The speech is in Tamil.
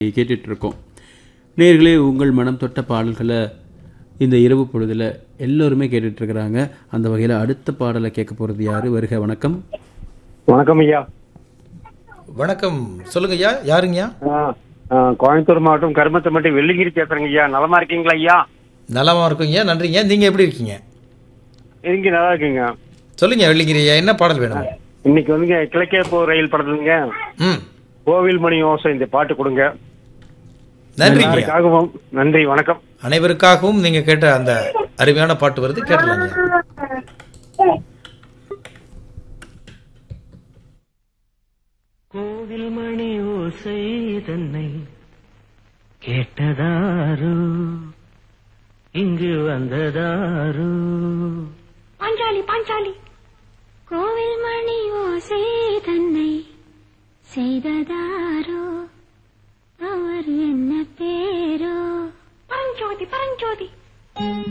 கேட்டுட்டு இருக்கோம் நேர்களே உங்கள் மனம் தொட்ட பாடல்களை இந்த இரவு பொழுதுல எல்லோருமே கேட்டுட்டு இருக்கிறாங்க அந்த வகையில் அடுத்த பாடலை கேட்க போறது யாரு வருக வணக்கம் வணக்கம் ஐயா வணக்கம் சொல்லுங்க ஐயா யாருங்கய்யா ஆ, ஆ, கோயம்புத்தூர் மாவட்டம் கருமத்தம்பட்டி வெள்ளிங்கிரி பேசுறேங்க ஐயா நலமா இருக்கீங்களா ஐயா நலமா இருக்குங்க நன்றிங்க நீங்க எப்படி இருக்கீங்க இங்க நல்லா இருக்குங்க சொல்லுங்க வெள்ளிங்கிரி ஐயா என்ன பாடல் வேணும் இன்னைக்கு வந்துங்க கிழக்கே போ ரயில் படத்துலங்க ம் கோவில் மணி ஓசை இந்த பாட்டு கொடுங்க நன்றிங்க எல்லாருக்காகவும் நன்றி வணக்கம் அனைவருக்காகவும் நீங்க கேட்ட அந்த அருமையான பாட்டு வருது கேட்டலாங்க கோவில் மணி ஓசை தன்னை கேட்டதாரு இங்கு வந்ததாரு பாஞ்சாலி பாஞ்சாலி கோவில் மணி ஓசை தன்னை செய்ததாரோ அவர் என்ன பேரோ பரஞ்சோதி பரஞ்சோதி